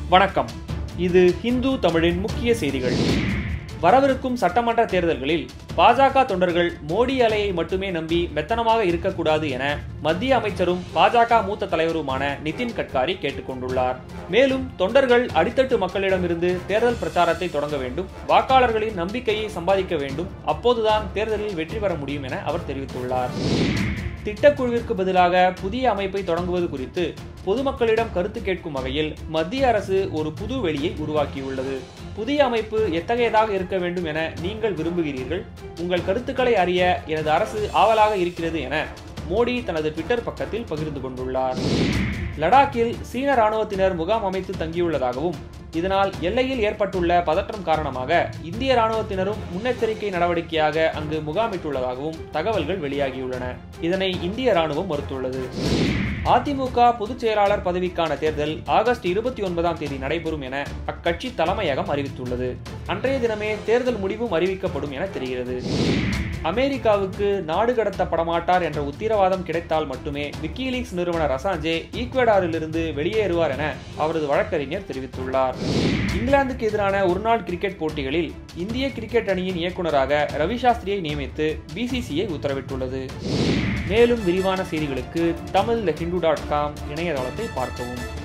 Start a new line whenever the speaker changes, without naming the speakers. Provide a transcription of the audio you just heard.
வணக்கம் இது ஹிந்து தமிழின் முக்கிய செய்திகள் வரவிருக்கும் சட்டமன்ற தேர்தல்களில் பாஜக தொண்டர்கள் மோடி அலையை மட்டுமே நம்பி மெத்தனமாக இருக்கக்கூடாது என மத்திய அமைச்சரும் பாஜக மூத்த தலைவருமான நிதின் கட்காரி கேட்டுக்கொண்டுள்ளார் மேலும் தொண்டர்கள் அடித்தட்டு மக்களிடமிருந்து தேர்தல் பிரச்சாரத்தை தொடங்க வேண்டும் வாக்காளர்களின் நம்பிக்கையை சம்பாதிக்க வேண்டும் அப்போதுதான் தேர்தலில் வெற்றி பெற முடியும் என அவர் தெரிவித்துள்ளார் திட்டக்குழுவிற்கு பதிலாக புதிய அமைப்பை தொடங்குவது குறித்து பொதுமக்களிடம் கருத்து கேட்கும் வகையில் மத்திய அரசு ஒரு புது வெளியை உருவாக்கியுள்ளது புதிய அமைப்பு எத்தகையதாக இருக்க வேண்டும் என நீங்கள் விரும்புகிறீர்கள் உங்கள் கருத்துக்களை அறிய எனது அரசு ஆவலாக இருக்கிறது என மோடி தனது ட்விட்டர் பக்கத்தில் பகிர்ந்து கொண்டுள்ளார் லடாக்கில் சீன ராணுவத்தினர் முகாம் அமைத்து தங்கியுள்ளதாகவும் இதனால் எல்லையில் ஏற்பட்டுள்ள பதற்றம் காரணமாக இந்திய ராணுவத்தினரும் முன்னெச்சரிக்கை நடவடிக்கையாக அங்கு முகாமிட்டுள்ளதாகவும் தகவல்கள் வெளியாகியுள்ளன இதனை இந்திய ராணுவம் மறுத்துள்ளது அதிமுக பொதுச் செயலாளர் பதவிக்கான தேர்தல் ஆகஸ்ட் இருபத்தி ஒன்பதாம் தேதி நடைபெறும் என அக்கட்சி தலைமையகம் அறிவித்துள்ளது அன்றைய தினமே தேர்தல் முடிவும் அறிவிக்கப்படும் என தெரிகிறது அமெரிக்காவுக்கு நாடு கடத்தப்பட மாட்டார் என்ற உத்தரவாதம் கிடைத்தால் மட்டுமே விக்கிலீக்ஸ் நிறுவனர் அசாஞ்சே ஈக்வடாரிலிருந்து வெளியேறுவார் என அவரது வழக்கறிஞர் தெரிவித்துள்ளார் இங்கிலாந்துக்கு எதிரான ஒருநாள் கிரிக்கெட் போட்டிகளில் இந்திய கிரிக்கெட் அணியின் இயக்குநராக ரவி சாஸ்திரியை நியமித்து பிசிசிஐ உத்தரவிட்டுள்ளது மேலும் விரிவான செய்திகளுக்கு தமிழ் ஹிந்து டாட் காம் இணையதளத்தை பார்க்கவும்